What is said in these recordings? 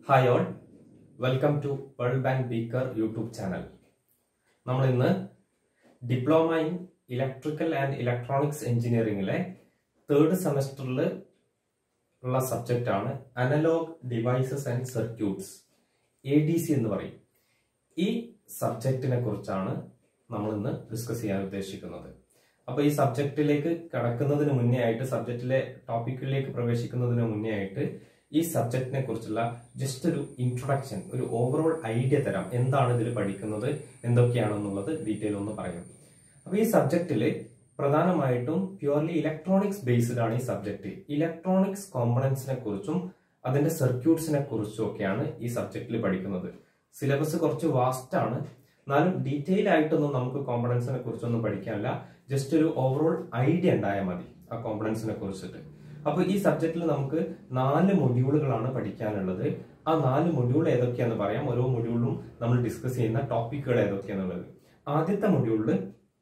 hi all welcome to World Bank Beaker YouTube channel നമ്മൾ ഇന്ന് diploma in electrical and electronics എഞ്ചിനീയറിംഗിലെ third സെമസ്റ്ററിൽ ഉള്ള സബ്ജക്റ്റ് ആണ് analogue devices and circuits A D C എന്ന് പറയും ഈ സബ്ജക്റ്റിനെ കുറിച്ചാണ് നമ്മൾ ഇന്ന് ഡിസ്കസ് ചെയ്യാൻ ഉദ്ദേശിക്കുന്നത് അപ്പൊ ഈ സബ്ജക്റ്റിലേക്ക് കടക്കുന്നതിന് മുന്നേ ആയിട്ട് സബ്ജക്റ്റിലെ ടോപ്പിക്കിലേക്ക് പ്രവേശിക്കുന്നതിന് മുന്നേ ആയിട്ട് ഈ സബ്ജക്റ്റിനെ കുറിച്ചുള്ള ജസ്റ്റ് ഒരു ഇൻട്രൊഡക്ഷൻ ഒരു ഓവറോൾ ഐഡിയ തരാം എന്താണ് ഇതിൽ പഠിക്കുന്നത് എന്തൊക്കെയാണെന്നുള്ളത് ഡീറ്റെയിൽ ഒന്ന് പറയാം അപ്പൊ ഈ സബ്ജക്റ്റിൽ പ്രധാനമായിട്ടും പ്യുവർലി ഇലക്ട്രോണിക്സ് ബേസ്ഡ് ആണ് ഈ സബ്ജക്ട് ഇലക്ട്രോണിക്സ് കോമ്പണൻസിനെ കുറിച്ചും അതിന്റെ സർക്യൂട്ട്സിനെ കുറിച്ചും ഒക്കെയാണ് ഈ സബ്ജക്റ്റിൽ പഠിക്കുന്നത് സിലബസ് കുറച്ച് വാസ്റ്റ് ആണ് എന്നാലും ഡീറ്റെയിൽ ആയിട്ടൊന്നും നമുക്ക് കോമ്പണൻസിനെ കുറിച്ചൊന്നും പഠിക്കാനില്ല ജസ്റ്റ് ഒരു ഓവറോൾ ഐഡിയ ഉണ്ടായാൽ മതി ആ കോമ്പണൻസിനെ കുറിച്ചിട്ട് അപ്പൊ ഈ സബ്ജക്റ്റിൽ നമുക്ക് നാല് മൊഡ്യൂളുകളാണ് പഠിക്കാനുള്ളത് ആ നാല് മൊഡ്യൂൾ ഏതൊക്കെയാന്ന് പറയാം ഓരോ മൊഡ്യൂളിലും നമ്മൾ ഡിസ്കസ് ചെയ്യുന്ന ടോപ്പിക്കുകൾ ഏതൊക്കെയാന്നുള്ളത് ആദ്യത്തെ മൊഡ്യൂളിൽ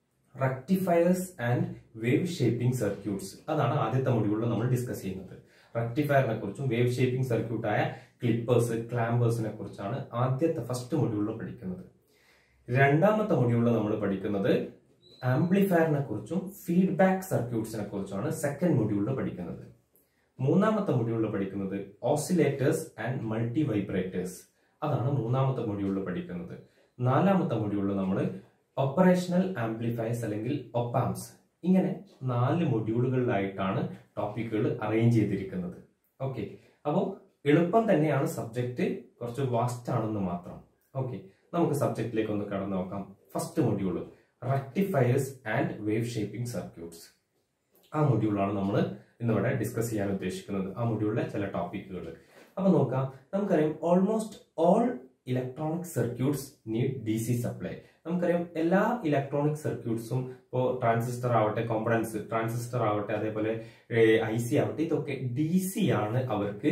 rectifiers and wave shaping circuits അതാണ് ആദ്യത്തെ മൊഡ്യൂളിൽ നമ്മൾ ഡിസ്കസ് ചെയ്യുന്നത് റക്ടിഫയറിനെ കുറിച്ചും വേവ് ഷേപ്പിംഗ് സർക്യൂട്ടായ ക്ലിപ്പേഴ്സ് ക്ലാമ്പേഴ്സിനെ കുറിച്ചാണ് ആദ്യത്തെ ഫസ്റ്റ് മൊഡ്യൂളിൽ പഠിക്കുന്നത് രണ്ടാമത്തെ മൊഡ്യൂളിൽ നമ്മൾ പഠിക്കുന്നത് ആംപ്ലിഫയറിനെ കുറിച്ചും ഫീഡ്ബാക്ക് സർക്യൂട്ട്സിനെ കുറിച്ചാണ് സെക്കൻഡ് മൊഡ്യൂളിൽ പഠിക്കുന്നത് മൂന്നാമത്തെ മൊഡ്യൂളിൽ പഠിക്കുന്നത് ഓസിലേറ്റേഴ്സ് ആൻഡ് മൾട്ടി വൈബ്രേറ്റേഴ്സ് അതാണ് മൂന്നാമത്തെ മൊഡ്യൂളിൽ പഠിക്കുന്നത് നാലാമത്തെ മൊഡ്യൂളിൽ നമ്മൾ ഓപ്പറേഷണൽ ആംപ്ലിഫയേഴ്സ് അല്ലെങ്കിൽ ഒപ്പാംസ് ഇങ്ങനെ നാല് മൊഡ്യൂളുകളിലായിട്ടാണ് ടോപ്പിക്കുകൾ അറേഞ്ച് ചെയ്തിരിക്കുന്നത് ഓക്കെ അപ്പോൾ എളുപ്പം തന്നെയാണ് സബ്ജക്റ്റ് കുറച്ച് വാസ്റ്റ് ആണെന്ന് മാത്രം ഓക്കെ നമുക്ക് സബ്ജക്റ്റിലേക്ക് ഒന്ന് കടന്നു നോക്കാം first module rectifiers and wave shaping circuits ആ മൊഡ്യൂളാണ് നമ്മൾ ഇന്നിവിടെ ഡിസ്കസ് ചെയ്യാൻ ഉദ്ദേശിക്കുന്നത് ആ മൊഡ്യൂളിലെ ചില ടോപ്പിക്കുകൾ അപ്പൊ നോക്കാം നമുക്കറിയാം almost all electronic circuits need D C supply നമുക്കറിയാം എല്ലാ ഇലക്ട്രോണിക് സർക്യൂട്ട്സും ഇപ്പോൾ ട്രാൻസിസ്റ്റർ ആവട്ടെ കോമ്പണൻസ് ട്രാൻസിസ്റ്റർ ആവട്ടെ അതേപോലെ ഐ സി ആവട്ടെ ഇതൊക്കെ ഡി സി ആണ് അവർക്ക്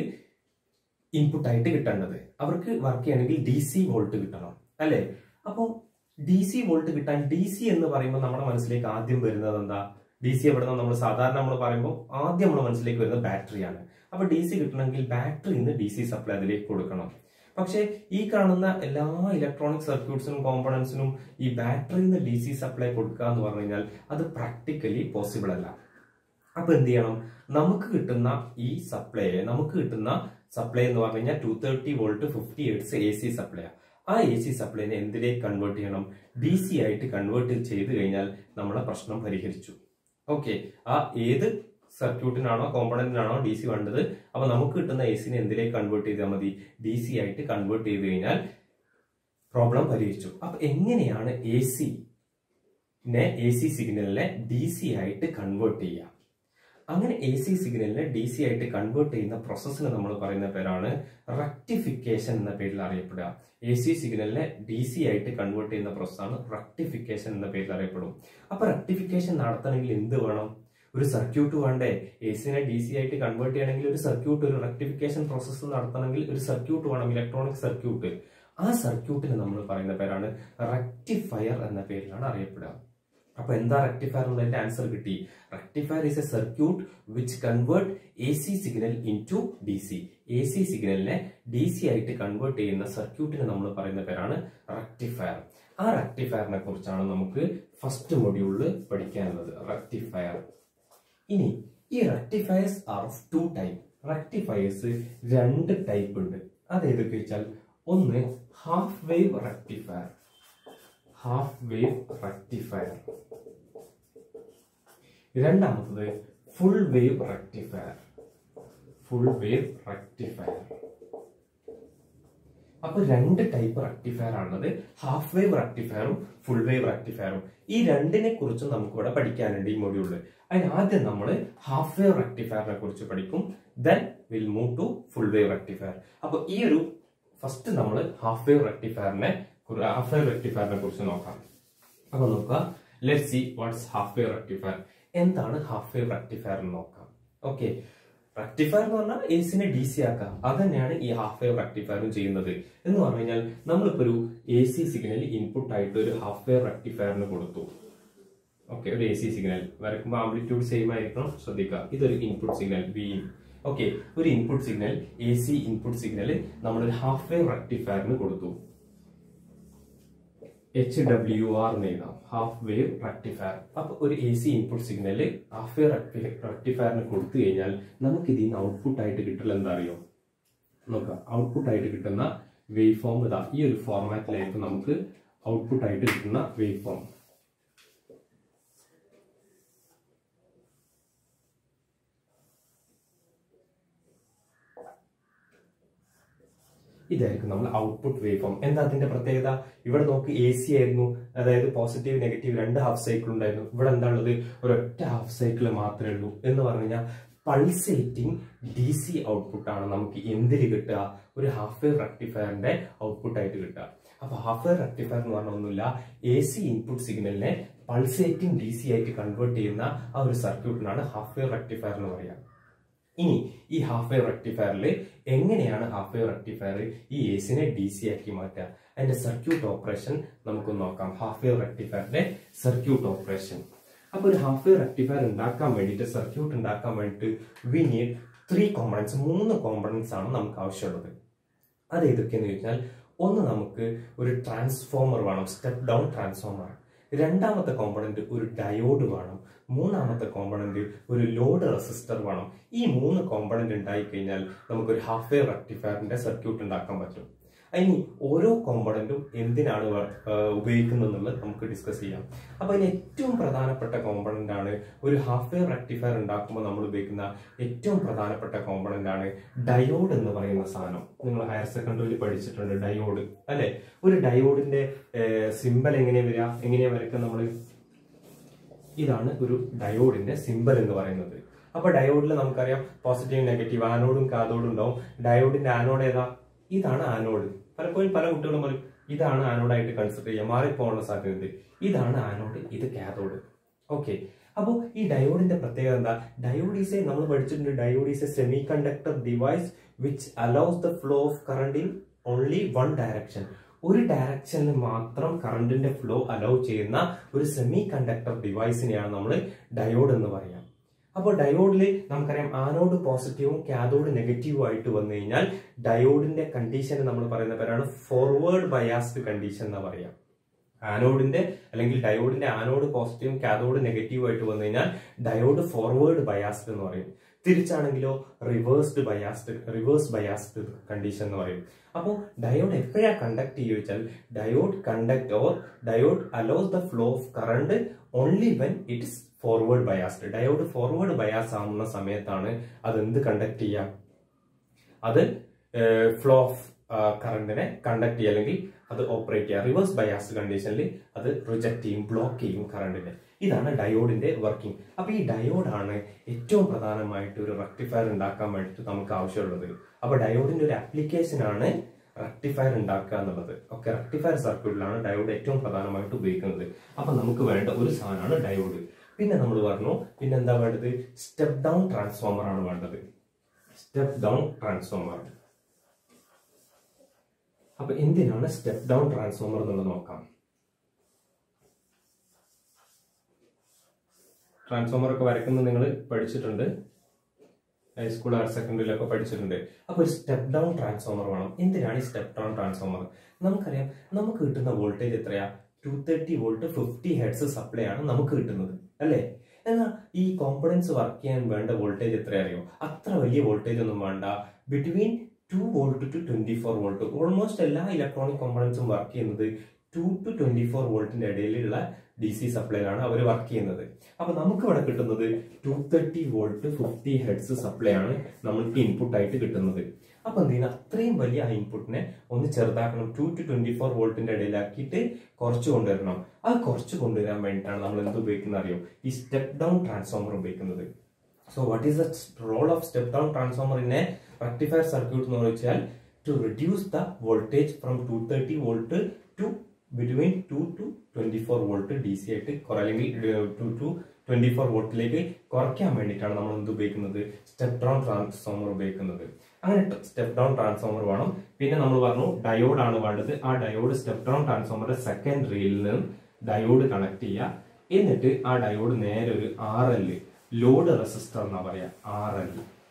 ഇൻപുട്ട് ആയിട്ട് കിട്ടേണ്ടത് അവർക്ക് വർക്ക് ചെയ്യണമെങ്കിൽ ഡി സി വോൾട്ട് കിട്ടണം അല്ലേ അപ്പോൾ ഡി സി വോൾട്ട് കിട്ടാൻ ഡി സി എന്ന് പറയുമ്പോൾ നമ്മുടെ മനസ്സിലേക്ക് ആദ്യം വരുന്നത് എന്താ ഡി സി എവിടെ നമ്മൾ സാധാരണ നമ്മൾ പറയുമ്പോൾ ആദ്യം നമ്മുടെ മനസ്സിലേക്ക് വരുന്നത് ബാറ്ററിയാണ് അപ്പൊ ഡി സി കിട്ടണമെങ്കിൽ ബാറ്ററിയിൽ നിന്ന് ഡി സി സപ്ലൈ അതിലേക്ക് കൊടുക്കണം പക്ഷേ ഈ കാണുന്ന എല്ലാ ഇലക്ട്രോണിക് സർക്യൂട്ട്സിനും കോമ്പണൻസിനും ഈ ബാറ്ററിയിൽ നിന്ന് ഡി സി സപ്ലൈ കൊടുക്കുക എന്ന് പറഞ്ഞു കഴിഞ്ഞാൽ അത് പ്രാക്ടിക്കലി പോസിബിൾ അല്ല അപ്പൊ എന്ത് ചെയ്യണം നമുക്ക് കിട്ടുന്ന ഈ സപ്ലൈയെ നമുക്ക് കിട്ടുന്ന സപ്ലൈ എന്ന് പറഞ്ഞു കഴിഞ്ഞാൽ two thirty volt fifty hertz A C supply ആ എ സി സപ്ലൈനെ എന്തിലേക്ക് കൺവേർട്ട് ചെയ്യണം ഡി സി ആയിട്ട് കൺവേർട്ട് ചെയ്ത് കഴിഞ്ഞാൽ നമ്മളെ പ്രശ്നം പരിഹരിച്ചു ഓക്കെ ആ ഏത് സർക്യൂട്ടിനാണോ കോമ്പണന്റിനാണോ ഡി സി വേണ്ടത് അപ്പൊ നമുക്ക് കിട്ടുന്ന എ സിനെ എന്തിലേക്ക് കൺവേർട്ട് ചെയ്താൽ മതി ഡി സി ആയിട്ട് കൺവേർട്ട് ചെയ്ത് കഴിഞ്ഞാൽ പ്രോബ്ലം പരിഹരിച്ചു അപ്പൊ എങ്ങനെയാണ് എ സി എ സി സിഗ്നലിനെ ഡി സി ആയിട്ട് കൺവേർട്ട് ചെയ്യുക അങ്ങനെ എ സി സിഗ്നലിനെ ഡി സി ആയിട്ട് കൺവേർട്ട് ചെയ്യുന്ന പ്രോസസ്സിന് നമ്മൾ പറയുന്ന പേരാണ് റക്ടിഫിക്കേഷൻ എന്ന പേരിൽ അറിയപ്പെടുക എ സി സിഗ്നലിനെ ഡി സി ആയിട്ട് കൺവേർട്ട് ചെയ്യുന്ന പ്രോസസ്സാണ് റക്ടിഫിക്കേഷൻ എന്ന പേരിൽ അറിയപ്പെടും അപ്പൊ റക്ടിഫിക്കേഷൻ നടത്തണമെങ്കിൽ എന്ത് വേണം ഒരു സർക്യൂട്ട് വേണ്ടേ എ സിനെ ഡി സി ആയിട്ട് കൺവേർട്ട് ചെയ്യണമെങ്കിൽ ഒരു സർക്യൂട്ട് ഒരു റക്ടിഫിക്കേഷൻ പ്രോസസ്സ് നടത്തണമെങ്കിൽ ഒരു സർക്യൂട്ട് വേണം ഇലക്ട്രോണിക് സർക്യൂട്ട് ആ സർക്യൂട്ടിന് നമ്മൾ പറയുന്ന പേരാണ് റക്ടിഫയർ എന്ന പേരിലാണ് അറിയപ്പെടുക അപ്പൊ എന്താ റെക്ടിഫയർ എന്നുള്ളതിന്റെ ആൻസർ കിട്ടി rectifier is a circuit which convert A C signal into D C A C സിഗ്നലിനെ ഡി സി ആയിട്ട് കൺവേർട്ട് ചെയ്യുന്ന സർക്യൂട്ടിന് നമ്മൾ പറയുന്ന പേരാണ് റെക്ടിഫയർ ആ റെക്ടിഫയറിനെ കുറിച്ചാണ് നമുക്ക് ഫസ്റ്റ് മൊഡ്യൂളിൽ പഠിക്കാനുള്ളത് റെക്ടിഫയർ ഇനി ഈ rectifiers are of two type rectifiers രണ്ട് ടൈപ്പ് ഉണ്ട് അതേതൊക്കെ വെച്ചാൽ ഒന്ന് half wave rectifier half wave rectifier രണ്ടാമത്തത് full wave rectifier full wave rectifier അപ്പൊ രണ്ട് ടൈപ്പ് റെക്ടിഫയർ ആണുള്ളത് ഹാഫ് വേവ് റെക്ടിഫയറും ഫുൾ വേവ് റെക്ടിഫയറും ഈ രണ്ടിനെ കുറിച്ചും നമുക്ക് ഇവിടെ പഠിക്കാനുണ്ട് ഈ മൊഡ്യൂളിൽ അതിന് ആദ്യം നമ്മൾ ഹാഫ് വേവ് റെക്ടിഫയറിനെ കുറിച്ച് പഠിക്കും then will move to full wave rectifier അപ്പൊ ഈ ഒരു ഫസ്റ്റ് നമ്മൾ ഹാഫ് വേവ് റെക്ടിഫയറിനെ ഹാഫ് വേവ് റെക്ടിഫയറിനെ കുറിച്ച് നോക്കാം അപ്പൊ നോക്കുക let see what's half wave rectifier എന്താണ് ഹാഫ് വേവ് റെക്ടിഫയർ എന്ന് നോക്കാം ഓക്കെ റെക്ടിഫയർ എന്ന് പറഞ്ഞാൽ എസിനെ ഡി സി ആക്കുക അത് തന്നെയാണ് ഈ ഹാഫ് വേവ് റെക്ടിഫയറും ചെയ്യുന്നത് എന്ന് പറഞ്ഞു കഴിഞ്ഞാൽ നമ്മളിപ്പോ ഒരു എ സി സിഗ്നൽ ഇൻപുട്ട് ആയിട്ട് ഒരു ഹാഫ് വേവ് റെക്ടിഫയറിന് കൊടുത്തു ഓക്കെ ഒരു എ സി സിഗ്നൽ വരക്കുമ്പോൾ ആംപ്ലിറ്റ്യൂഡ് സെയിം ആയിരിക്കണം ശ്രദ്ധിക്കുക ഇതൊരു ഇൻപുട്ട് സിഗ്നൽ വി ഓക്കെ ഒരു input signal A C input signal നമ്മളൊരു ഹാഫ് വേവ് റെക്ടിഫയറിന് കൊടുത്തു എച്ച് ഡബ്ല്യു ആർ എന്ന് എഴുതാം ഹാഫ് വേവ് റെക്ടിഫയർ അപ്പൊ ഒരു A C input signal half wave റെക്ടിഫയറിന് കൊടുത്തു കഴിഞ്ഞാൽ നമുക്ക് ഇതിൽ നിന്ന് ഔട്ട്പുട്ട് ആയിട്ട് കിട്ടുള്ള എന്താ അറിയോ നോക്കാം ഔട്ട്പുട്ട് ആയിട്ട് കിട്ടുന്ന വേവ് ഫോം ഇതാ ഈ ഒരു ഫോർമാറ്റിലായിരിക്കും നമുക്ക് ഔട്ട്പുട്ട് ആയിട്ട് കിട്ടുന്ന വേവ് ഫോം ഇതായിരിക്കും നമ്മൾ ഔട്ട്പുട്ട് വേവ് ഫോം എന്താ അതിന്റെ പ്രത്യേകത ഇവിടെ നോക്ക് എ സി ആയിരുന്നു അതായത് പോസിറ്റീവ് നെഗറ്റീവ് രണ്ട് ഹാഫ് സൈക്കിൾ ഉണ്ടായിരുന്നു ഇവിടെ എന്താ ഉള്ളത് ഒരൊറ്റ ഹാഫ് സൈക്കിൾ മാത്രമേ ഉള്ളൂ എന്ന് പറഞ്ഞു കഴിഞ്ഞാൽ പൾസേറ്റിംഗ് ഡി സി ഔട്ട്പുട്ട് ആണ് നമുക്ക് എന്തിൽ കിട്ടുക ഒരു ഹാഫ് വേവ് റെക്ടിഫയറിന്റെ ഔട്ട്പുട്ട് ആയിട്ട് കിട്ടുക അപ്പൊ ഹാഫ് വേവ് റെക്ടിഫയർ എന്ന് പറഞ്ഞ ഒന്നുമില്ല എ സി ഇൻപുട്ട് സിഗ്നലിനെ പൾസേറ്റിംഗ് ഡി സി ആയിട്ട് കൺവേർട്ട് ചെയ്യുന്ന ആ ഒരു സർക്യൂട്ടിനാണ് ഹാഫ് വേവ് റെക്ടിഫയർ എന്ന് പറയുക ഇനി ഈ ഹാഫ് വേവ് റെക്ടിഫയറിൽ എങ്ങനെയാണ് ഹാഫ് വേവ് റെക്ടിഫയർ ഈ എസിനെ ഡി സി ആക്കി മാറ്റുക അതിന്റെ സർക്യൂട്ട് ഓപ്പറേഷൻ നമുക്ക് നോക്കാം ഹാഫ് വേവ് റെക്ടിഫയറിന്റെ സർക്യൂട്ട് ഓപ്പറേഷൻ അപ്പൊ ഒരു ഹാഫ് വേവ് റെക്ടിഫയർ ഉണ്ടാക്കാൻ വേണ്ടിയിട്ട് സർക്യൂട്ട് ഉണ്ടാക്കാൻ വേണ്ടിയിട്ട് വി നീഡ് ത്രീ കോമ്പണൻസ് മൂന്ന് കോമ്പണൻസ് ആണ് നമുക്ക് ആവശ്യമുള്ളത് അത് ഏതൊക്കെയെന്ന് ചോദിച്ചാൽ ഒന്ന് നമുക്ക് ഒരു ട്രാൻസ്ഫോമർ വേണം സ്റ്റെപ്പ് ഡൗൺ ട്രാൻസ്ഫോമർ രണ്ടാമത്തെ കോമ്പണന്റ് ഒരു ഡയോഡ് വേണം മൂന്നാമത്തെ കോമ്പണന്റ് ഒരു ലോഡ് റെസിസ്റ്റർ വേണം ഈ മൂന്ന് കോമ്പണന്റ് ഉണ്ടായി കഴിഞ്ഞാൽ നമുക്ക് ഒരു ഹാഫ് വേവ് റെക്ടിഫയറിന്റെ സർക്യൂട്ട് ഉണ്ടാക്കാൻ പറ്റും ഇനി ഓരോ കോമ്പണന്റും എന്തിനാണ് ഉപയോഗിക്കുന്നത് എന്നുള്ളത് നമുക്ക് ഡിസ്കസ് ചെയ്യാം അപ്പൊ അതിന് ഏറ്റവും പ്രധാനപ്പെട്ട കോമ്പണന്റ് ആണ് ഒരു ഹാഫ് വേവ് റെക്ടിഫയർ ഉണ്ടാക്കുമ്പോൾ നമ്മൾ ഉപയോഗിക്കുന്ന ഏറ്റവും പ്രധാനപ്പെട്ട കോമ്പണന്റ് ആണ് ഡയോഡ് എന്ന് പറയുന്ന സാധനം നിങ്ങൾ ഹയർ സെക്കൻഡറിയിൽ പഠിച്ചിട്ടുണ്ട് ഡയോഡ് അല്ലെ ഒരു ഡയോഡിന്റെ സിമ്പൽ എങ്ങനെയാ വരിക എങ്ങനെയാ വരയ്ക്കുക നമ്മൾ ഇതാണ് ഒരു ഡയോഡിന്റെ സിമ്പൽ എന്ന് പറയുന്നത് അപ്പൊ ഡയോഡിൽ നമുക്കറിയാം പോസിറ്റീവ് നെഗറ്റീവ് ആനോഡും കാതോഡും ഉണ്ടാവും ഡയോഡിന്റെ ആനോഡ് ഏതാ ഇതാണ് ആനോഡ് പലപ്പോഴും പല കുട്ടികളും പറയും ഇതാണ് ആനോഡായിട്ട് കൺസിഡർ ചെയ്യുക മാറിപ്പോകാനുള്ള സാധ്യത ഇതാണ് ആനോഡ് ഇത് കാതോഡ് ഓക്കെ അപ്പോൾ ഈ ഡയോഡിന്റെ പ്രത്യേകത എന്താ ഡയോഡ് ഈസ് എ നമ്മൾ പഠിച്ചിട്ടുണ്ട് diode is a semiconductor device which allows the flow of current in only one direction ഒരു ഡയറക്ഷനിൽ മാത്രം കറണ്ടിന്റെ ഫ്ലോ അലൗ ചെയ്യുന്ന ഒരു സെമി കണ്ടക്ടർ ഡിവൈസിനെയാണ് നമ്മൾ ഡയോഡ് എന്ന് പറയാം അപ്പോൾ ഡയോഡിൽ നമുക്കറിയാം ആനോഡ് പോസിറ്റീവും കാതോഡ് നെഗറ്റീവും ആയിട്ട് വന്നു കഴിഞ്ഞാൽ ഡയോഡിന്റെ കണ്ടീഷൻ നമ്മൾ പറയുന്ന പേരാണ് ഫോർവേഡ് ബയാസ്ഡ് കണ്ടീഷൻ എന്ന് പറയാം ആനോഡിന്റെ അല്ലെങ്കിൽ ഡയോഡിന്റെ ആനോഡ് പോസിറ്റീവും കാതോഡ് നെഗറ്റീവും ആയിട്ട് വന്നു കഴിഞ്ഞാൽ ഡയോഡ് ഫോർവേഡ് ബയാസ്ഡ് എന്ന് പറയും തിരിച്ചാണെങ്കിലോ reversed biased reverse biased condition എന്ന് പറയും അപ്പോൾ ഡയോഡ് എപ്പോഴാ കണ്ടക്ട് ചെയ്യുക വെച്ചാൽ diode conduct or diode allows the flow of current only when it is forward biased diode forward bias ആവുന്ന സമയത്താണ് അത് എന്ത് കണ്ടക്ട് ചെയ്യുക അത് ഫ്ലോ ഓഫ് കറണ്ടിനെ കണ്ടക്ട് ചെയ്യുക അല്ലെങ്കിൽ അത് ഓപ്പറേറ്റ് ചെയ്യുക റിവേഴ്സ് ബയാസ് കണ്ടീഷനിൽ അത് റിജക്ട് ചെയ്യും ബ്ലോക്ക് ചെയ്യും കറണ്ടിനെ ഇതാണ് ഡയോഡിന്റെ വർക്കിംഗ് അപ്പൊ ഈ ഡയോഡാണ് ഏറ്റവും പ്രധാനമായിട്ട് ഒരു റെക്ടിഫയർ ഉണ്ടാക്കാൻ വേണ്ടിയിട്ട് നമുക്ക് ആവശ്യമുള്ളത് അപ്പൊ ഡയോഡിന്റെ ഒരു ആപ്ലിക്കേഷൻ ആണ് റെക്ടിഫയർ ഉണ്ടാക്കുക എന്നുള്ളത് ഓക്കെ റെക്ടിഫയർ സർക്യൂട്ടിലാണ് ഡയോഡ് ഏറ്റവും പ്രധാനമായിട്ട് ഉപയോഗിക്കുന്നത് അപ്പൊ നമുക്ക് വേണ്ട ഒരു സാധനമാണ് ഡയോഡ് പിന്നെ നമ്മൾ പറഞ്ഞു പിന്നെ എന്താ വേണ്ടത് സ്റ്റെപ്പ് ഡൗൺ ട്രാൻസ്ഫോമർ ആണ് വേണ്ടത് സ്റ്റെപ്പ് ഡൗൺ ട്രാൻസ്ഫോമർ അപ്പൊ എന്തിനാണ് സ്റ്റെപ്പ് ഡൗൺ ട്രാൻസ്ഫോമർ എന്നുള്ളത് നോക്കാം ട്രാൻസ്ഫോമർ ഒക്കെ വരയ്ക്കുന്നത് നിങ്ങൾ പഠിച്ചിട്ടുണ്ട് ഹൈസ്കൂൾ ഹയർ സെക്കൻഡറിയിലൊക്കെ പഠിച്ചിട്ടുണ്ട് അപ്പൊ ഒരു സ്റ്റെപ്പ് ഡൗൺ ട്രാൻസ്ഫോമർ വേണം എന്തിനാണ് ഈ സ്റ്റെപ്പ് ഡൗൺ ട്രാൻസ്ഫോമർ നമുക്കറിയാം നമുക്ക് കിട്ടുന്ന വോൾട്ടേജ് എത്രയാ two thirty volt fifty hertz supply ആണ് നമുക്ക് കിട്ടുന്നത് അല്ലേ എന്നാൽ ഈ കോമ്പണൻസ് വർക്ക് ചെയ്യാൻ വേണ്ട വോൾട്ടേജ് എത്ര അറിയോ അത്ര വലിയ വോൾട്ടേജ് ഒന്നും വേണ്ട between two volt to twenty four volt almost എല്ലാ ഇലക്ട്രോണിക് കോമ്പണൻസും വർക്ക് ചെയ്യുന്നത് ടു ടു ട്വന്റി ഫോർ വോൾട്ടിന്റെ ഇടയിലുള്ള ഡി സി സപ്ലൈയിലാണ് അവർ വർക്ക് ചെയ്യുന്നത് അപ്പൊ നമുക്ക് ഇവിടെ കിട്ടുന്നത് two thirty volt fifty hertz supply ആണ് നമ്മൾക്ക് ഇൻപുട്ട് ആയിട്ട് കിട്ടുന്നത് അപ്പൊ എന്ത് ചെയ്യുന്ന അത്രയും വലിയ ആ ഇൻപുട്ടിനെ ഒന്ന് ചെറുതാക്കണം ടു ടു ട്വന്റി ഫോർ വോൾട്ടിന്റെ ഇടയിലാക്കിയിട്ട് കുറച്ച് കൊണ്ടുവരണം അത് കുറച്ച് കൊണ്ടുവരാൻ വേണ്ടിയിട്ടാണ് നമ്മൾ എന്ത് ഉപയോഗിക്കുന്നത് അറിയോ ഈ സ്റ്റെപ്പ് ഡൗൺ ട്രാൻസ്ഫോമർ ഉപയോഗിക്കുന്നത് so what is the role of step down transformer in a rectifier circuit എന്ന് വെച്ചാൽ to reduce the voltage from two thirty volt to between two to twenty four volt D C ആയിട്ട് കുറ അല്ലെങ്കിൽ two to twenty four വോൾട്ടിലേക്ക് കുറയ്ക്കാൻ വേണ്ടിയിട്ടാണ് നമ്മൾ എന്ത് ഉപയോഗിക്കുന്നത് സ്റ്റെപ്പ് ഡൗൺ ട്രാൻസ്ഫോമർ ഉപയോഗിക്കുന്നത് അങ്ങനെ സ്റ്റെപ്പ് ഡൗൺ ട്രാൻസ്ഫോമർ വേണം പിന്നെ നമ്മൾ പറഞ്ഞു ഡയോഡ് ആണ് വേണ്ടത് ആ ഡയോഡ് സ്റ്റെപ്പ് ഡൗൺ ട്രാൻസ്ഫോമറുടെ സെക്കൻഡറിയിൽ നിന്ന് ഡയോഡ് കണക്ട് ചെയ്യുക എന്നിട്ട് ആ ഡയോഡ് നേരെ ഒരു ആർ എൽ ലോഡ് റെസിസ്റ്റർ എന്നാ പറയാ ആർ എൽ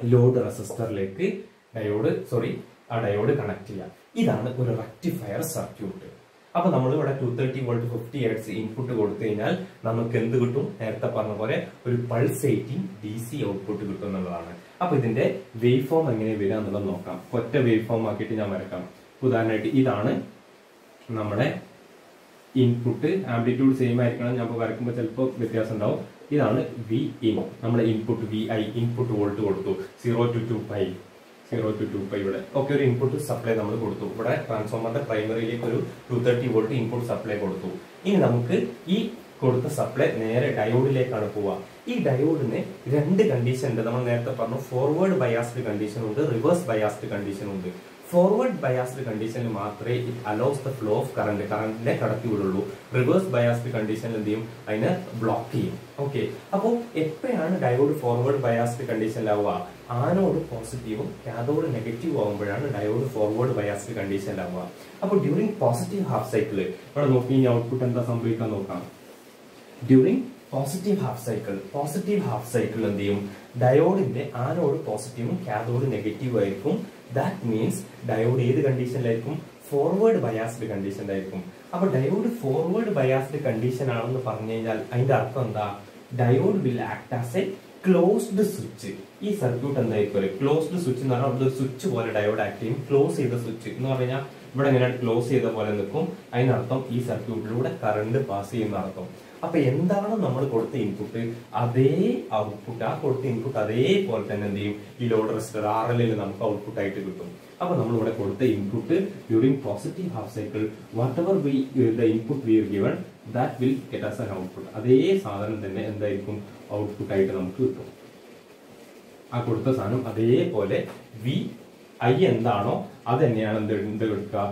ലോഡ് റെസിസ്റ്ററിലേക്ക് ഡയോഡ് സോറി ആ ഡയോഡ് കണക്ട് ചെയ്യാം ഇതാണ് ഒരു റെക്ടിഫയർ സർക്യൂട്ട് അപ്പൊ നമ്മൾ ഇവിടെ two thirty volt fifty hertz input കൊടുത്തു കഴിഞ്ഞാൽ നമുക്ക് എന്ത് കിട്ടും നേരത്തെ പറഞ്ഞ പോലെ ഒരു പൾസേറ്റിംഗ് ഡി സി ഔട്ട്പുട്ട് കിട്ടും എന്നുള്ളതാണ് അപ്പൊ ഇതിന്റെ വേവ് ഫോം എങ്ങനെ വരിക എന്നുള്ളത് നോക്കാം ഒറ്റ വേവ് ഫോം ആക്കിയിട്ട് ഞാൻ വരക്കാം ഉദാഹരണമായിട്ട് ഇതാണ് നമ്മുടെ ഇൻപുട്ട് ആംപ്ലിറ്റ്യൂഡ് സെയിം ആയിരിക്കണം ഞാൻ ഇപ്പോൾ വരക്കുമ്പോൾ ചിലപ്പോൾ വ്യത്യാസം ഉണ്ടാവും ഇതാണ് വി ഇൻ നമ്മുടെ input V I input volt കൊടുത്തു zero to two pi zero to two pi ഇവിടെ ഒക്കെ ഒരു ഇൻപുട്ട് സപ്ലൈ നമ്മൾ കൊടുത്തു ഇവിടെ ട്രാൻസ്ഫോമറിന്റെ പ്രൈമറിയിലേക്ക് ഒരു two thirty volt input supply കൊടുത്തു ഇനി നമുക്ക് ഈ കൊടുത്ത സപ്ലൈ നേരെ ഡയോഡിലേക്കാണ് പോവുക ഈ ഡയോഡിന് രണ്ട് കണ്ടീഷൻ ഉണ്ട് നമ്മൾ നേരത്തെ പറഞ്ഞു ഫോർവേഡ് ബയാസ്ഡ് കണ്ടീഷൻ ഉണ്ട് റിവേഴ്സ് ബയാസ്ഡ് കണ്ടീഷൻ ഉണ്ട് ഫോർവേഡ് ബയാസ്ഡ് കണ്ടീഷനിൽ മാത്രമേ it allows the flow of current കറണ്ടിനെ കടത്തി വിടുള്ളൂ റിവേഴ്സ് ബയാസ്ഡ് കണ്ടീഷനിൽ എന്ത് ചെയ്യും അതിനെ ബ്ലോക്ക് ചെയ്യും ഓക്കെ അപ്പോൾ എപ്പോഴാണ് ഡയോഡ് ഫോർവേഡ് ബയാസ്ഡ് കണ്ടീഷനിലാവുക ആനോട് പോസിറ്റീവും കാഥോഡ് നെഗറ്റീവ് ആകുമ്പോഴാണ് ഡയോഡ് ഫോർവേഡ് ബയാസ്ഡ് കണ്ടീഷനിലാവുക അപ്പോൾ ഡ്യൂറിംഗ് പോസിറ്റീവ് ഹാഫ് സൈക്കിള് ഇവിടെ നോക്കി ഇനി ഔട്ട്പുട്ട് എന്താ സംഭവിക്കാൻ നോക്കാം during positive half cycle positive half cycle എന്ത് ചെയ്യും ഡയോഡിന്റെ ആനോട് പോസിറ്റീവും കാഥോഡ് നെഗറ്റീവും ആയിരിക്കും ദാറ്റ് മീൻസ് ഡയോഡ് ഏത് കണ്ടീഷനിലായിരിക്കും ഫോർവേഡ് ബയാസ്ഡ് കണ്ടീഷനിലായിരിക്കും അപ്പൊ ഡയോഡ് ഫോർവേഡ് ബയാസ്ഡ് കണ്ടീഷൻ ആണെന്ന് പറഞ്ഞു കഴിഞ്ഞാൽ അതിന്റെ അർത്ഥം എന്താ diode will act as a closed switch ഈ സർക്യൂട്ട് എന്തായിരിക്കും ക്ലോസ്ഡ് സ്വിച്ച് എന്ന് പറഞ്ഞാൽ ഒരു സ്വിച്ച് പോലെ ഡയോഡ് ആക്ട് ചെയ്യും ക്ലോസ് ചെയ്ത സ്വിച്ച് എന്ന് പറഞ്ഞാൽ ഇവിടെ ഇങ്ങനെ ക്ലോസ് ചെയ്ത പോലെ നിൽക്കും അതിനർത്ഥം ഈ സർക്യൂട്ടിലൂടെ കറണ്ട് പാസ് ചെയ്യുന്ന അർത്ഥം അപ്പൊ എന്താണ് നമ്മൾ കൊടുത്ത ഇൻപുട്ട് അതേ ഔട്ട്പുട്ട് ആ കൊടുത്ത ഇൻപുട്ട് അതേപോലെ തന്നെ എന്ത് ചെയ്യും ഈ ലോഡ് റെസിസ്റ്റർ ആർ എൽ നമുക്ക് ഔട്ട്പുട്ട് ആയിട്ട് കിട്ടും അപ്പൊ നമ്മൾ ഇവിടെ കൊടുത്ത input during positive half cycle whatever we the input we given that will get as an output അതേ സാധനം തന്നെ എന്തായിരിക്കും ഔട്ട്പുട്ട് ആയിട്ട് നമുക്ക് കിട്ടും ആ കൊടുത്ത സാധനം അതേപോലെ വി ഐ എന്താണോ അത് തന്നെയാണ് എന്ത് എന്ത് എടുക്കുക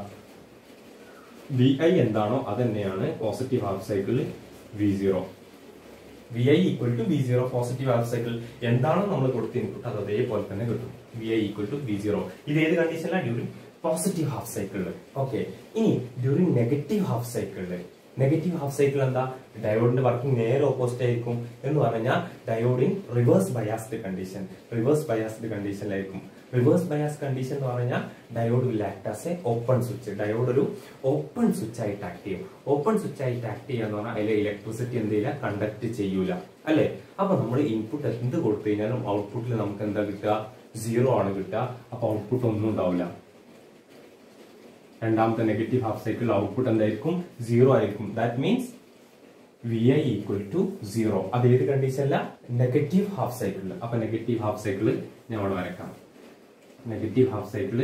വി ഐ എന്താണോ അത് തന്നെയാണ് പോസിറ്റീവ് ഹാഫ് സൈക്കിളിൽ V zero V I equal to V zero positive half cycle എന്താണോ നമ്മൾ കൊടുത്ത ഇൻപുട്ട് അത് അതേപോലെ തന്നെ കിട്ടും V I equal to V zero ഇത് ഏത് കണ്ടീഷനിലാണ് ഡ്യൂറിംഗ് പോസിറ്റീവ് ഹാഫ് സൈക്കിളിൽ ഓക്കെ ഇനി during negative half cycle negative half cycle എന്താ ഡയോഡിന്റെ വർക്കിംഗ് നേരെ ഓപ്പോസിറ്റ് ആയിരിക്കും എന്ന് പറഞ്ഞാൽ ഡയോഡിൻ reverse biased condition reverse biased കണ്ടീഷനിലായിരിക്കും റിവേഴ്സ് ബയാസ് കണ്ടീഷൻ എന്ന് പറഞ്ഞാൽ diode will act as a open switch diode ഒരു ഓപ്പൺ സ്വിച്ച് ആയിട്ട് ആക്ട് ചെയ്യും ഓപ്പൺ സ്വിച്ച് ആയിട്ട് ആക്ട് ചെയ്യാന്ന് പറഞ്ഞാൽ അതിലെ ഇലക്ട്രിസിറ്റി എന്ത് ചെയ്യില്ല കണ്ടക്ട് ചെയ്യൂല അല്ലെ അപ്പൊ നമ്മൾ ഇൻപുട്ട് എന്ത് കൊടുത്തു കഴിഞ്ഞാലും ഔട്ട്പുട്ടിൽ നമുക്ക് എന്താ കിട്ടുക സീറോ ആണ് കിട്ടുക അപ്പൊ ഔട്ട്പുട്ട് ഒന്നും ഉണ്ടാവില്ല രണ്ടാമത്തെ നെഗറ്റീവ് ഹാഫ് സൈക്കിൾ ഔട്ട്പുട്ട് എന്തായിരിക്കും സീറോ ആയിരിക്കും that means V I equal to zero അത് ഏത് കണ്ടീഷനല്ല നെഗറ്റീവ് ഹാഫ് സൈക്കിളിൽ അപ്പൊ നെഗറ്റീവ് ഹാഫ് സൈക്കിള് ഞാൻ അവിടെ വരക്കാം നെഗറ്റീവ് ഹാഫ് സൈക്കിള്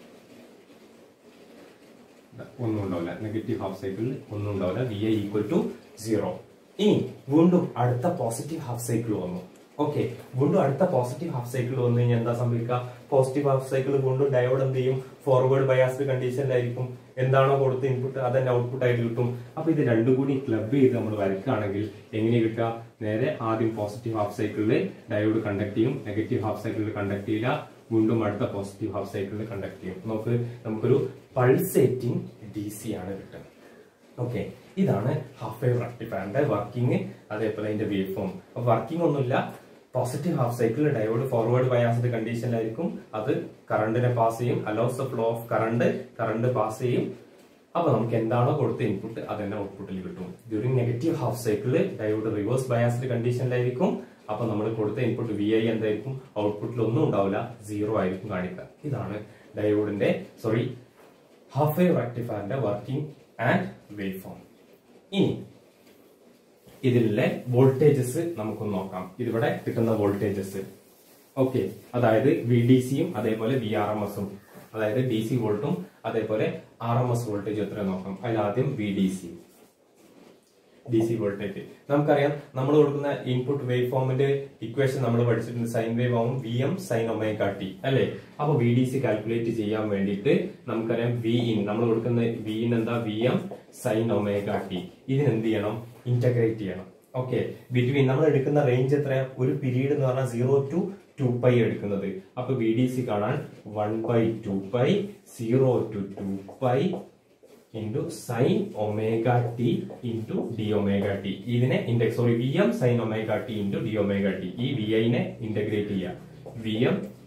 ഒന്നും ഉണ്ടാവില്ല നെഗറ്റീവ് ഹാഫ് സൈക്കിളിൽ ഒന്നും ഉണ്ടാവില്ല V I equal to zero ഇനി വീണ്ടും അടുത്ത പോസിറ്റീവ് ഹാഫ് സൈക്കിൾ വന്നു ഓക്കെ വീണ്ടും അടുത്ത പോസിറ്റീവ് ഹാഫ് സൈക്കിൾ വന്നു കഴിഞ്ഞാൽ എന്താ സംഭവിക്കുക പോസിറ്റീവ് ഹാഫ് സൈക്കിൾ വീണ്ടും ഡയോഡ് എന്ത് ചെയ്യും ഫോർവേഡ് ബയാസ്ഡ് കണ്ടീഷനിലായിരിക്കും എന്താണോ കൊടുത്ത ഇൻപുട്ട് അതന്നെ ഔട്ട്പുട്ട് ആയിട്ട് കിട്ടും അപ്പൊ ഇത് രണ്ടും കൂടി ക്ലബ് ചെയ്ത് നമ്മൾ വരക്കുകയാണെങ്കിൽ എങ്ങനെ കിട്ടുക നേരെ ആദ്യം പോസിറ്റീവ് ഹാഫ് സൈക്കിളിൽ ഡയോഡ് കണ്ടക്ട് ചെയ്യും നെഗറ്റീവ് ഹാഫ് സൈക്കിളിൽ കണ്ടക്ട് ചെയ്യില്ല വീണ്ടും അടുത്ത പോസിറ്റീവ് ഹാഫ് സൈക്കിളിൽ കണ്ടക്ട് ചെയ്യും നമുക്ക് നമുക്കൊരു പൾസേറ്റിംഗ് ഡി സി ആണ് കിട്ടുന്നത് ഓക്കെ ഇതാണ് ഹാഫ് വേവ് റെക്ടിഫയറിന്റെ വർക്കിംഗ് അതേപോലെ അതിന്റെ വേവ് ഫോം അപ്പൊ വർക്കിംഗ് ഒന്നുമില്ല positive half cycle diode forward biased കണ്ടീഷനിലായിരിക്കും അത് കറണ്ടിനെ പാസ് ചെയ്യും allows the flow of current current pass ചെയ്യും അപ്പൊ നമുക്ക് എന്താണോ കൊടുത്ത ഇൻപുട്ട് അത് തന്നെ ഔട്ട്പുട്ടിൽ കിട്ടും during negative half cycle diode reverse biased കണ്ടീഷനിലായിരിക്കും അപ്പൊ നമ്മൾ കൊടുത്ത ഇൻപുട്ട് വി ഐ എന്തായിരിക്കും ഔട്ട്പുട്ടിൽ ഒന്നും ഉണ്ടാവില്ല സീറോ ആയിരിക്കും കാണിക്കുക ഇതാണ് ഡയോഡിന്റെ സോറി ഹാഫ് വേവ് റെക്ടിഫയറിന്റെ വർക്കിംഗ് ആൻഡ് വേവ് ഫോം ഇനി ഇതിലെ വോൾട്ടേജസ് നമുക്കൊന്ന് നോക്കാം ഇതിവിടെ കിട്ടുന്ന വോൾട്ടേജസ് ഓക്കെ അതായത് വി ഡി സിയും അതേപോലെ വി ആർ എം എസും അതായത് ഡി സി വോൾട്ടും അതേപോലെ ആർ എം എസ് വോൾട്ടേജ് എത്ര നോക്കാം അതിൽ ആദ്യം V D C D C voltage നമുക്കറിയാം നമ്മൾ കൊടുക്കുന്ന ഇൻപുട്ട് വേവ് ഫോമിന്റെ ഇക്വേഷൻ നമ്മൾ പഠിച്ചിട്ടുണ്ട് സൈൻ വേവ് ആവും V M sine omega T അല്ലെ അപ്പൊ വി ഡി സി കാൽക്കുലേറ്റ് ചെയ്യാൻ വേണ്ടിയിട്ട് നമുക്കറിയാം വി ഇൻ നമ്മൾ കൊടുക്കുന്ന വി ഇൻ എന്താ V M sine omega T ഇതിന് എന്ത് ചെയ്യണം ഇന്റഗ്രേറ്റ് ചെയ്യണം ഓക്കെ ബിറ്റ്വീൻ നമ്മൾ എടുക്കുന്ന റേഞ്ച് എത്രയാ ഒരു പീരീഡ് എന്ന് പറഞ്ഞാൽ സീറോ ടു ടു പൈ എടുക്കുന്നത് അപ്പൊ വി ഡി സി കാണാൻ one by two pi zero to two pi into sine omega T into D omega T ഇതിനെ index sorry V M sine omega T into D omega T ഈ V ഐനെ integrate ചെയ്യാം V M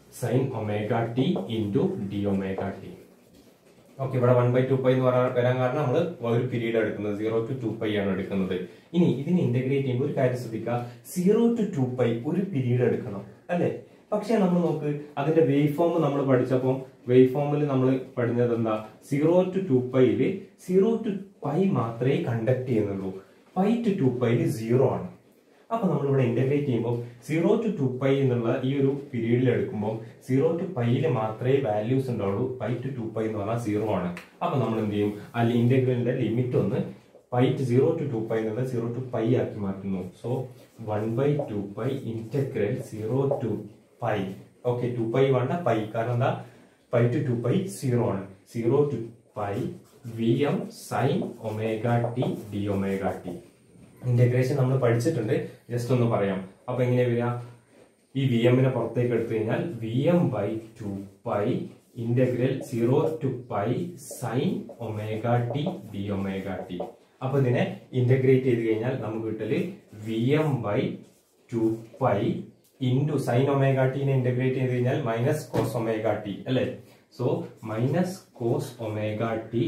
sine omega T into D omega T okay ഇവിടെ one by two pi എന്ന് പറയാൻ വരാൻ കാരണം നമ്മൾ ഒരു പീരീഡ് എടുക്കുന്നത് സീറോ ടു ടു പൈ ആണ് എടുക്കുന്നത് ഇനി ഇതിനെ ഇന്റഗ്രേറ്റ് ചെയ്യുമ്പോൾ ഒരു കാര്യം ശ്രദ്ധിക്കുക സീറോ ടു ടു പൈ ഒരു പീരീഡ് എടുക്കണം അല്ലെ പക്ഷെ നമ്മൾ നോക്ക് അതിന്റെ വേവ് ഫോം നമ്മൾ പഠിച്ചപ്പോൾ വേവ് ഫോമിൽ നമ്മൾ പഠിച്ചത് എന്താ സീറോ ടു ടു പൈയില് സീറോ ടു പൈ മാത്രമേ കണ്ടക്ട് ചെയ്യുന്നുള്ളൂ പൈ ടു ടു പൈയില് സീറോ ആണ് അപ്പൊ നമ്മൾ ഇവിടെ ഇന്റഗ്രേറ്റ് ചെയ്യുമ്പോൾ സീറോ ടു ടു പൈ എന്നുള്ള ഈ ഒരു പീരീഡിൽ എടുക്കുമ്പോൾ സീറോ ടു പൈയിൽ മാത്രമേ വാല്യൂസ് ഉണ്ടാവുള്ളൂ പൈ ടു ടു പൈ എന്ന് പറഞ്ഞാൽ സീറോ ആണ് അപ്പൊ നമ്മൾ എന്ത് ചെയ്യും ആ ഇന്റഗ്രലിന്റെ ലിമിറ്റ് ഒന്ന് pi to zero to two pi എന്നുള്ളത് സീറോ ടു പൈ ആക്കി മാറ്റുന്നു so one by two pi integral zero to pi okay two pi വേണ്ട പൈ കാരണം എന്താ pi to two pi zero ആണ് zero to pi V M sine omega T D omega T integration നമ്മൾ പഠിച്ചിട്ടുണ്ട് just ഒന്ന് പറയാം അപ്പൊ എങ്ങനെ വരിക ഈ വി എമ്മിനെ പുറത്തേക്ക് എടുത്തു കഴിഞ്ഞാൽ V M by two pi integral zero to pi sine omega T D omega T അപ്പൊ ഇതിനെ ഇന്റഗ്രേറ്റ് ചെയ്ത് കഴിഞ്ഞാൽ നമുക്ക് കിട്ടല് V M by two pi into sine omega ടിനെ ഇന്റഗ്രേറ്റ് ചെയ്ത് കഴിഞ്ഞാൽ മൈനസ് കോസ് ഒമേഗ ടി അല്ലെ so minus cos omega T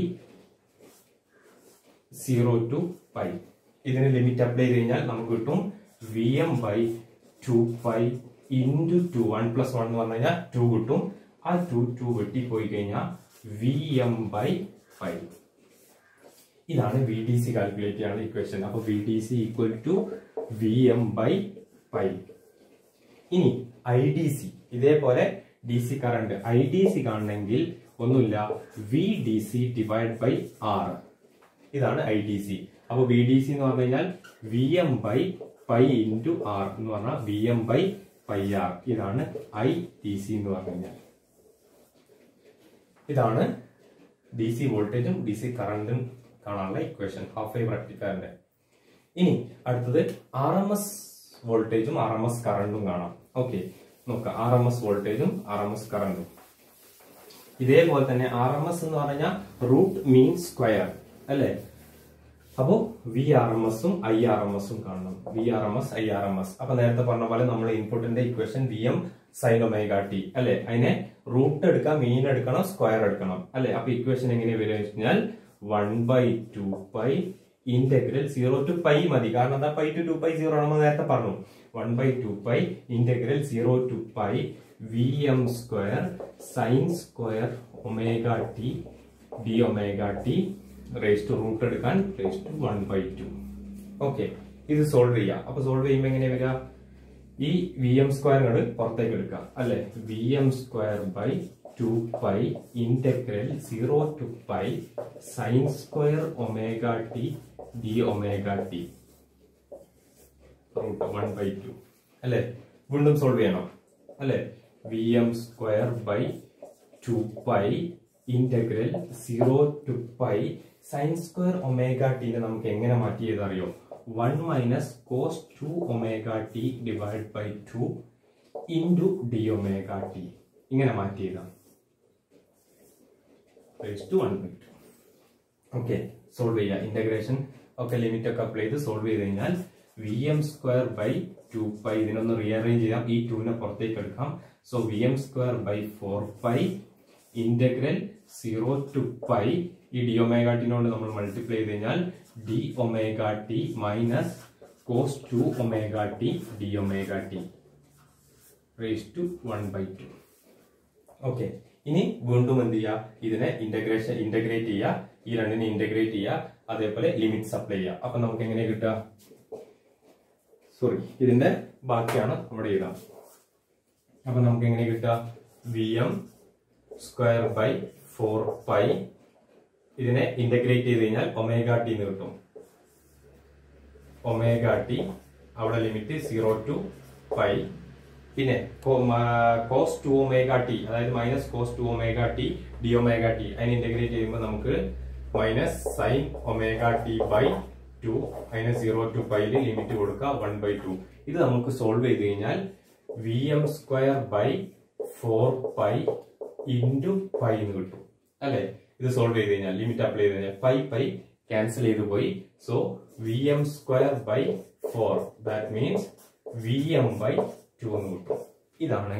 zero to pi ഇതിന് ലിമിറ്റ് അപ്ലൈ ചെയ്ത് കഴിഞ്ഞാൽ നമുക്ക് കിട്ടും V M by two pi into two one plus one എന്ന് പറഞ്ഞു കഴിഞ്ഞാൽ ടു കിട്ടും ആ ടു ടു വെട്ടിപ്പോയി കഴിഞ്ഞാൽ വി എം ബൈ പൈ ഇതാണ് വി ഡി സി കാൽക്കുലേറ്റ് ചെയ്യാനുള്ള ഇക്വേഷൻ അപ്പൊ V D C equal to V M by pi ഇനി ഐ ഡി സി ഇതേപോലെ D C current I D C കാണണമെങ്കിൽ ഒന്നുമില്ല V D C divide by R ഇതാണ് I D C അപ്പൊ V D C എന്ന് പറഞ്ഞു കഴിഞ്ഞാൽ V M by pi into R എന്ന് പറഞ്ഞാൽ V M by pi R ഇതാണ് ഐ ഡി സി എന്ന് പറഞ്ഞു കഴിഞ്ഞാൽ ഇതാണ് ഡി സി വോൾട്ടേജും ഡി സി കറണ്ടും കാണാനുള്ള ഇക്വേഷൻ ഹാഫ് വൈ പ്രാക്ടിക്കാരന്റെ ഇനി അടുത്തത് ആർ എം എസ് വോൾട്ടേജും ആർ എം എസ് കറണ്ടും കാണാം ഓക്കെ നോക്കാം ആർ എം എസ് വോൾട്ടേജും ആർ എം എസ് കറണ്ടും ഇതേപോലെ തന്നെ ആർ എം എസ് എന്ന് പറഞ്ഞാൽ റൂട്ട് മീൻ സ്ക്വയർ അല്ലേ അപ്പോ വി ആർ എം എസും ഐ ആർ എം എസും കാണണം V R M S I R M S അപ്പൊ നേരത്തെ പറഞ്ഞ പോലെ നമ്മൾ ഇൻപുട്ടിന്റെ equation V M sine omega T അല്ലെ അതിനെ റൂട്ട് എടുക്കാം മീൻ എടുക്കണം സ്ക്വയർ എടുക്കണം അല്ലെ അപ്പൊ ഇക്വേഷൻ എങ്ങനെ വരിക കഴിഞ്ഞാൽ one by two pi integral zero to pi മതി കാരണം എന്താ pi to two pi zero ആണെന്ന് നേരത്തെ പറഞ്ഞു one by two pi integral zero to pi V M square sine square omega T D omega T raise to root എടുക്കാൻ raise to one by two okay ഇത് solve ചെയ്യാം അപ്പൊ solve ചെയ്യുമ്പോൾ എങ്ങനെ വരിക ഈ വി എം സ്ക്വയർ പുറത്തേക്ക് എടുക്കാം അല്ലെ V M square by two pi integral zero to pi sine square omega T D omega T root one by two അല്ലെ വീണ്ടും സോൾവ് ചെയ്യണം അല്ലെ V M square by two pi integral zero to pi sine square omega ടീനെ നമുക്ക് എങ്ങനെ മാറ്റി ചെയ്തറിയോ one minus cos two omega T divide by two into D omega T ഇങ്ങനെ മാറ്റി ചെയ്താം to one by two okay solve ചെയ്യുക integration ഒക്കെ ലിമിറ്റ് ഒക്കെ അപ്ലൈ ചെയ്ത് സോൾവ് ചെയ്ത് കഴിഞ്ഞാൽ V M square by two pi ഇതിനൊന്ന് റീഅറേഞ്ച് ചെയ്യാം ഈ ടുവിനെ പുറത്തേക്ക് എടുക്കാം so V M square by four pi integral zero to pi ഈ ഡി ഒമേഗ ടിനോട് നമ്മൾ മൾട്ടിപ്ലൈ ചെയ്ത് കഴിഞ്ഞാൽ D omega T minus cos two omega T D omega T raise to one by two okay ഇനി വീണ്ടും എന്ത് ചെയ്യുക ഇതിനെ ഇന്റഗ്രേഷൻ ഇന്റഗ്രേറ്റ് ചെയ്യുക ഈ രണ്ടിനെ ഇന്റഗ്രേറ്റ് ചെയ്യുക അതേപോലെ ലിമിറ്റ് സപ്ലൈ ചെയ്യുക അപ്പൊ നമുക്ക് എങ്ങനെ കിട്ടുക സോറി ഇതിന്റെ ബാക്കിയാണ് നമ്മുടെ എഴുതാം അപ്പൊ നമുക്ക് എങ്ങനെ കിട്ടുക V M square by four pi ഇതിനെ ഇന്റഗ്രേറ്റ് ചെയ്ത് കഴിഞ്ഞാൽ ഒമേഗ ടി എന്ന് കിട്ടും ഒമേഗ ടി അവിടെ ലിമിറ്റ് സീറോ ടു പൈ പിന്നെ കോസ് ടു ഒമേഗ ടി അതായത് minus cos two omega T D omega T അതിനെ ഇന്റഗ്രേറ്റ് ചെയ്യുമ്പോൾ നമുക്ക് minus sine omega T by two അതിന് സീറോ ടു പൈയിൽ ലിമിറ്റ് കൊടുക്കുക വൺ ബൈ ടു ഇത് നമുക്ക് സോൾവ് ചെയ്ത് കഴിഞ്ഞാൽ V M square by four pi into pi എന്ന് കിട്ടും അല്ലെ ഇത് സോൾവ് ചെയ്ത് കഴിഞ്ഞാൽ ലിമിറ്റ് അപ്ലൈ ചെയ്ത് കഴിഞ്ഞാൽ പൈ പൈ ക്യാൻസൽ ചെയ്ത് പോയി so V M square by four that means V M by two എന്ന് കിട്ടും ഇതാണ്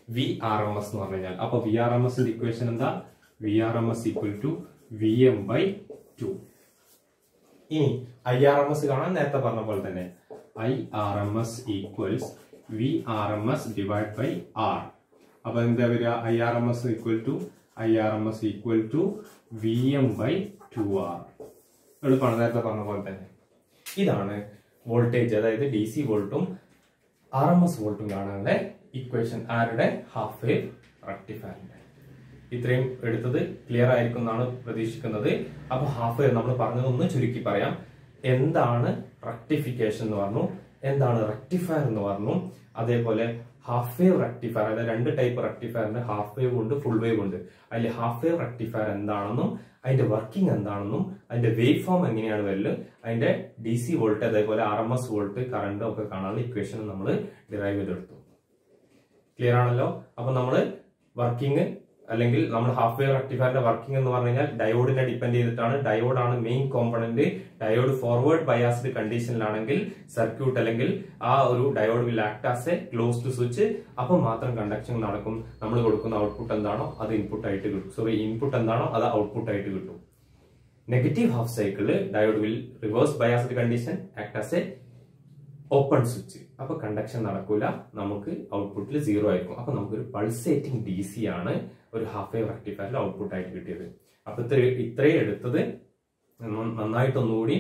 വി ആർ എം എസ് എന്ന് പറഞ്ഞു കഴിഞ്ഞാൽ അപ്പൊ V R M S equation എന്താ V R M S equal to V M by two ഇനി I R M S കാണാൻ നേരത്തെ പറഞ്ഞ പോലെ തന്നെ I R M S equals V R M S divide by R അപ്പൊ എന്താ വരിക I R M S equal to I R M S equal to V M by two R എളുപ്പമാണ് നേരത്തെ പറഞ്ഞ പോലെ തന്നെ ഇതാണ് വോൾട്ടേജ് അതായത് ഡി സി വോൾട്ടും ആർ എം എസ് വോൾട്ടും കാണാനുള്ള ഇക്വേഷൻ ആരുടെ ഹാഫ് വേവ് റെക്ടിഫയറിന്റെ ഇത്രയും എടുത്തത് ക്ലിയർ ആയിരിക്കും എന്നാണ് പ്രതീക്ഷിക്കുന്നത് അപ്പൊ ഹാഫ് വേവ് നമ്മൾ പറഞ്ഞതൊന്ന് ചുരുക്കി പറയാം എന്താണ് റെക്ടിഫിക്കേഷൻ എന്ന് പറഞ്ഞു എന്താണ് റെക്ടിഫയർ എന്ന് പറഞ്ഞു അതേപോലെ ഹാഫ് വേവ് റെക്ടിഫയർ അതായത് രണ്ട് ടൈപ്പ് റെക്ടിഫയറിന്റെ ഹാഫ് വേവ് ഉണ്ട് ഫുൾ വേവ് ഉണ്ട് അതിൽ ഹാഫ് വേവ് റെക്ടിഫയർ എന്താണെന്നും അതിന്റെ വർക്കിംഗ് എന്താണെന്നും അതിന്റെ വേവ് ഫോം എങ്ങനെയാണ് വരല് അതിന്റെ ഡി സി വോൾട്ട് അതേപോലെ R M S volt current ഒക്കെ കാണാനുള്ള ഇക്വേഷൻ നമ്മൾ ഡിറൈവ് ചെയ്തെടുത്തു ക്ലിയർ ആണല്ലോ അപ്പൊ നമ്മൾ വർക്കിംഗ് അല്ലെങ്കിൽ നമ്മൾ ഹാഫ് വേവ് റെക്ടിഫയറിന്റെ വർക്കിംഗ് എന്ന് പറഞ്ഞു കഴിഞ്ഞാൽ ഡയോഡിനെ ഡിപ്പെൻഡ് ചെയ്തിട്ടാണ് ഡയോഡാണ് main component diode forward biased കണ്ടീഷനിലാണെങ്കിൽ സർക്യൂട്ട് അല്ലെങ്കിൽ ആ ഒരു diode will act as a closed switch അപ്പം മാത്രം കണ്ടക്ഷൻ നടക്കും നമ്മൾ കൊടുക്കുന്ന ഔട്ട്പുട്ട് എന്താണോ അത് ഇൻപുട്ട് ആയിട്ട് കിട്ടും സോറി ഇൻപുട്ട് എന്താണോ അത് ഔട്ട്പുട്ട് ആയിട്ട് കിട്ടും negative half cycle diode will reverse biased condition act as a open switch അപ്പൊ കണ്ടക്ഷൻ നടക്കൂല നമുക്ക് ഔട്ട്പുട്ടിൽ സീറോ ആയിരിക്കും അപ്പൊ നമുക്കൊരു പൾസേറ്റിംഗ് ഡി സി ആണ് ഒരു ഹാഫ് വേവ് റെക്ടിഫയറിൽ ഔട്ട്പുട്ട് ആയിട്ട് കിട്ടിയത് അപ്പൊ ഇത്ര ഇത്രയും എടുത്തത് നന്ന- നന്നായിട്ട് ഒന്നുകൂടി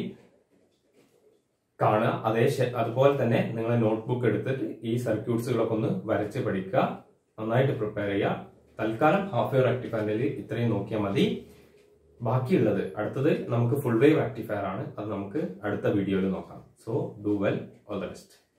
കാണുക അതേ ശ- അതുപോലെ തന്നെ നിങ്ങൾ നോട്ട്ബുക്ക് എടുത്തിട്ട് ഈ സർക്യൂട്ട്സുകളൊക്കെ ഒന്ന് വരച്ച് പഠിക്കുക നന്നായിട്ട് പ്രിപ്പയർ ചെയ്യുക തൽക്കാലം ഹാഫ് വേവ് റെക്ടിഫയറിൽ ഇത്രയും നോക്കിയാൽ മതി ബാക്കിയുള്ളത് അടുത്തത് നമുക്ക് ഫുൾ വേവ് റെക്ടിഫയർ ആണ് അത് നമുക്ക് അടുത്ത വീഡിയോയിൽ നോക്കാം so do well all the best